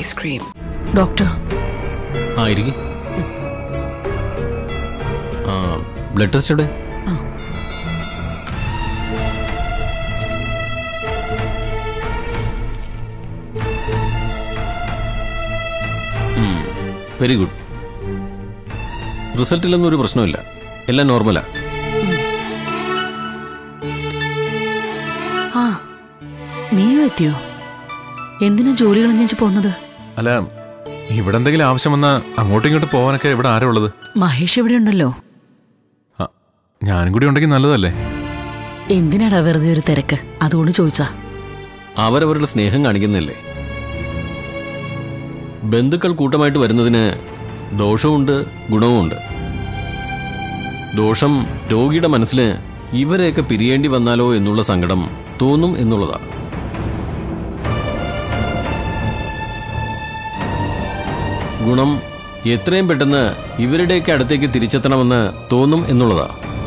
ice cream. Doctor ആ ഇരിക്കും ആ ബ്ലഡ് ടെസ്റ്റ് എവിടെ വെരി ഗുഡ് റിസൾട്ടിലൊന്നും ഒരു പ്രശ്നമില്ല എല്ലാം നോർമലാ ആ നീയും എത്തിയോ എന്തിനാ ജോലി കളഞ്ഞു പോകുന്നത് അല്ല ഇവിടെ എന്തെങ്കിലും ആവശ്യം വന്നാൽ അങ്ങോട്ടും ഇങ്ങോട്ടും പോകാനൊക്കെ ഇവിടെ ആരാ ഉള്ളത് മഹേഷ് ഇവിടെ ഉണ്ടല്ലോ ആ, ഞാനും കൂടി ഉണ്ടെങ്കിൽ നല്ലതല്ലേ എന്തിനാടാ വെറുതെ ഒരു തിരക്ക് അതുകൊണ്ട് ചോദിച്ചാ അവരവരുടെ സ്നേഹം കാണിക്കുന്നില്ലേ ബന്ധുക്കൾ കൂട്ടമായിട്ട് വരുന്നതിന് ദോഷവുമുണ്ട് ഗുണവുമുണ്ട് ദോഷം രോഗിയുടെ മനസ്സിൽ ഇവരെയൊക്കെ പിരിയേണ്ടി വന്നാലോ എന്നുള്ള സങ്കടം തോന്നും എന്നുള്ളതാ ഗുണം എത്രയും പെട്ടെന്ന് ഇവരുടെയൊക്കെ അടുത്തേക്ക് തിരിച്ചെത്തണമെന്ന് തോന്നും എന്നുള്ളതാ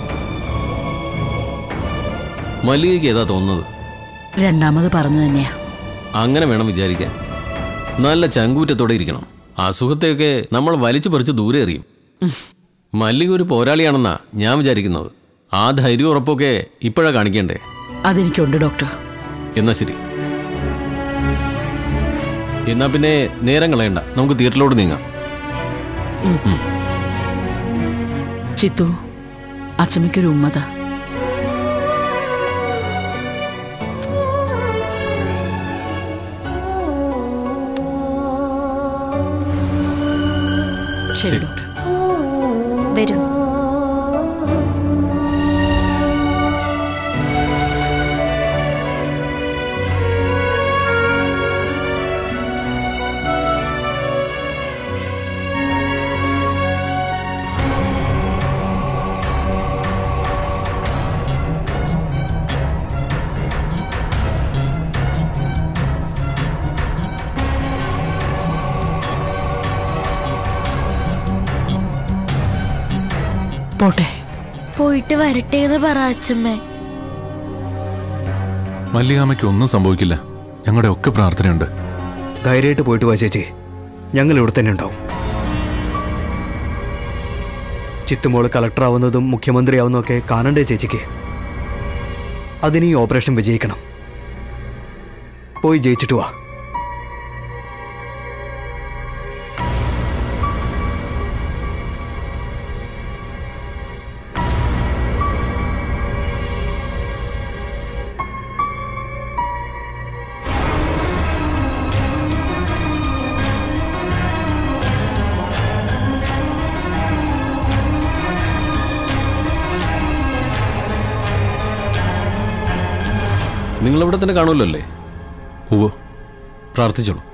മല്ലികയ്ക്ക് ഏതാ തോന്നുന്നത് രണ്ടാമത് പറഞ്ഞു തന്നെയാ അങ്ങനെ വേണം വിചാരിക്കാൻ നല്ല ചങ്കൂറ്റത്തോടെ ഇരിക്കണം അസുഖത്തെയൊക്കെ നമ്മൾ വലിച്ചു പറിച്ച് ദൂരെ എറിയും മല്ലിക ഒരു പോരാളിയാണെന്നാ ഞാൻ വിചാരിക്കുന്നത് ആ ധൈര്യം ഉറപ്പൊക്കെ ഇപ്പോഴാ കാണിക്കണ്ടേ അതെനിക്കുണ്ട് ഡോക്ടർ എന്നാ ശരി എന്നാ പിന്നെ നേരം കളയണ്ട നമുക്ക് തിയേറ്ററിലോട്ട് നീങ്ങാം ചിത്തു അച്ചമ്മയ്ക്കൊരു ഉമ്മത ശരി ശരി. ഡോക്ടർ വരൂ പോട്ടെ പോയിട്ട് വരട്ടേന്ന് പറ അച്ഛമ്മേ മല്ലികാമയ്ക്ക് ഒന്നും സംഭവിക്കില്ല ഞങ്ങളുടെ ഒക്കെ പ്രാർത്ഥനയുണ്ട് ധൈര്യമായിട്ട് പോയിട്ട് വാ ചേച്ചി ഞങ്ങൾ ഇവിടെ തന്നെ ഉണ്ടാവും ചിത്തുമോള് കളക്ടർ ആവുന്നതും മുഖ്യമന്ത്രി ആവുന്നതൊക്കെ കാണണ്ടേ ചേച്ചിക്ക് അതിന് ഈ ഓപ്പറേഷൻ വിജയിക്കണം പോയി ജയിച്ചിട്ട് വാ നിങ്ങളിവിടെ തന്നെ കാണുമല്ലോ അല്ലേ ഉവ്വ് പ്രാർത്ഥിച്ചോളൂ